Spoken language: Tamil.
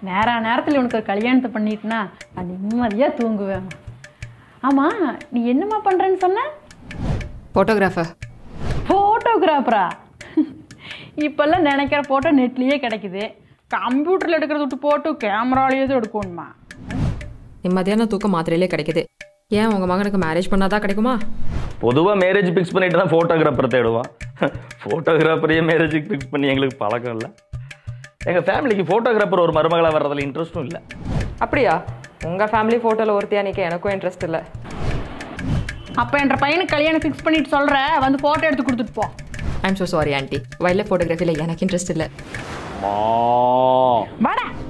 நேர நேரத்தில் உனக்கு ஒரு கல்யாணத்தை பண்ணிட்டுனா நான் நிம்மதியாக தூங்குவேன் ஆமாம் நீ என்னம்மா பண்ணுறேன்னு சொன்ன ஃபோட்டோகிராஃபர் ஃபோட்டோகிராஃபரா இப்போல்லாம் நினைக்கிற ஃபோட்டோ நெட்லேயே கிடைக்குது கம்ப்யூட்டரில் எடுக்கிறத விட்டு போட்டு கேமராலேயே தான் எடுக்கணுமா நிம்மதியான தூக்கம் மாத்திரையிலே கிடைக்குது ஏன் உங்கள் மகனுக்கு மேரேஜ் பண்ணாதான் கிடைக்குமா பொதுவாக மேரேஜ் ஃபிக்ஸ் பண்ணிட்டு தான் ஃபோட்டோகிராஃபர் தேடுவான் ஃபோட்டோகிராஃபரையே மேரேஜுக்கு ஃபிக்ஸ் பண்ணி எங்களுக்கு பழக்கம் இல்லை எங்கள் ஃபேமிலிக்கு ஃபோட்டோகிராஃபர் ஒரு மருமகளாக வர்றதுல இன்ட்ரெஸ்ட்டும் இல்லை அப்படியா உங்கள் ஃபேமிலி ஃபோட்டோவில் ஒருத்தியா நிற்க எனக்கும் இன்ட்ரெஸ்ட் இல்லை அப்போ என்ற பையனுக்கு கல்யாணம் ஃபிக்ஸ் பண்ணிட்டு சொல்கிற வந்து ஃபோட்டோ எடுத்து கொடுத்துட்டு போ I'm so sorry aunty wild life ஃபோட்டோகிராஃபியில் எனக்கு இன்ட்ரெஸ்ட் இல்லை மா வாடா